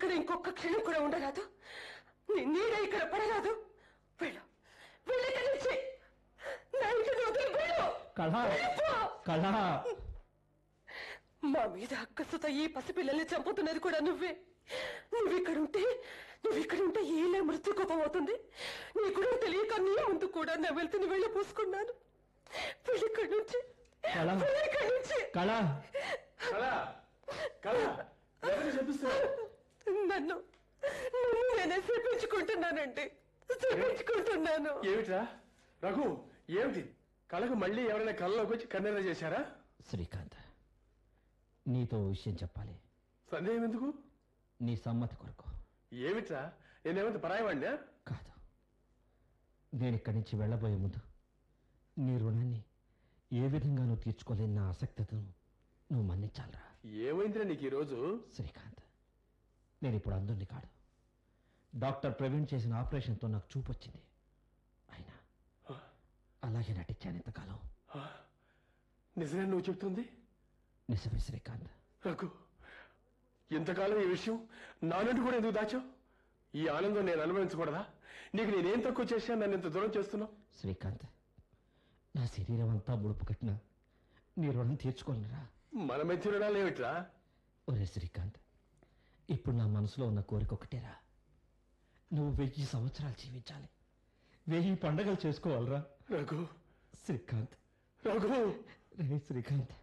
ఇక్కడ ఇంకొక క్షణం కూడా ఉండరాదు నీ నీడ ఇక్కడ పడరాదు వెళ్ళు వెళ్ళు ఇక్కడి నుంచి నా ఇంటిని వదిలి వెళ్ళు కళ వెళ్ళిపో. కళ మా మీద అక్కసుత ఈ పసిపిల్లల్ని చంపుతున్నది కూడా నువ్వే నువ్వు ఇక్కడ ఉంటే నువ్వు ఇక్కడ ఉంటే ఏలే మృత్యు కోపం అవుతుంది నీ కూడా తెలియక నీ ముందు కూడా నా వెళ్తుని వెళ్ళి పూసుకున్నాను వెళ్ళి ఇక్కడి నుంచి కళ. వెళ్ళి ఇక్కడి నుంచి కళ కళ కళ ఎవరిని చంపిస్తున్నావు నన్ను నన్ను నేనే చూపించుకుంటున్నానండి చూపించుకుంటున్నాను ఏమిట్రా రఘు ఏమిటి కళకు మళ్ళీ ఎవరైనా కళ్ళలోకి వచ్చి కన్నెర చేశారా శ్రీకాంత్ నీతో ఓ విషయం చెప్పాలి సందేహం ఎందుకు నీ సమ్మతి కొరకు ఏమిట్రా నేనేమంత పరాయవాడినా కాదు నేను ఇక్కడి నుంచి వెళ్ళబోయే ముందు నీ రుణాన్ని ఏ విధంగానూ తీర్చుకోలేని నా ఆసక్తతను నువ్వు మన్నించాలరా ఏమైందిరా నీకు ఈరోజు శ్రీకాంత్ నేను ఇప్పుడు అందుని కాడు డాక్టర్ ప్రవీణ్ చేసిన ఆపరేషన్తో నాకు చూపు వచ్చింది అయినా అలాగే నటించాను ఇంతకాలం నిజమే నువ్వు చెప్తుంది నిజమే శ్రీకాంత్ రఘు ఇంతకాలం ఈ విషయం నా నుండి కూడా ఎందుకు దాచావు ఈ ఆనందం నేను అనుభవించకూడదా నీకు నేనేం తక్కువ చేశాను నన్ను ఇంత దూరం చేస్తున్నావు శ్రీకాంత్ నా శరీరం అంతా ముడుపు కట్టిన నీ రుణం తీర్చుకోలేరా మన మధ్య రుణాలు ఏమిట్రా ఒరే శ్రీకాంత్ ఇప్పుడు నా మనసులో ఉన్న కోరిక ఒకటేరా నువ్వు వెయ్యి సంవత్సరాలు జీవించాలి వెయ్యి పండగలు చేసుకోవాలరా రఘు శ్రీకాంత్ రఘు రే శ్రీకాంత్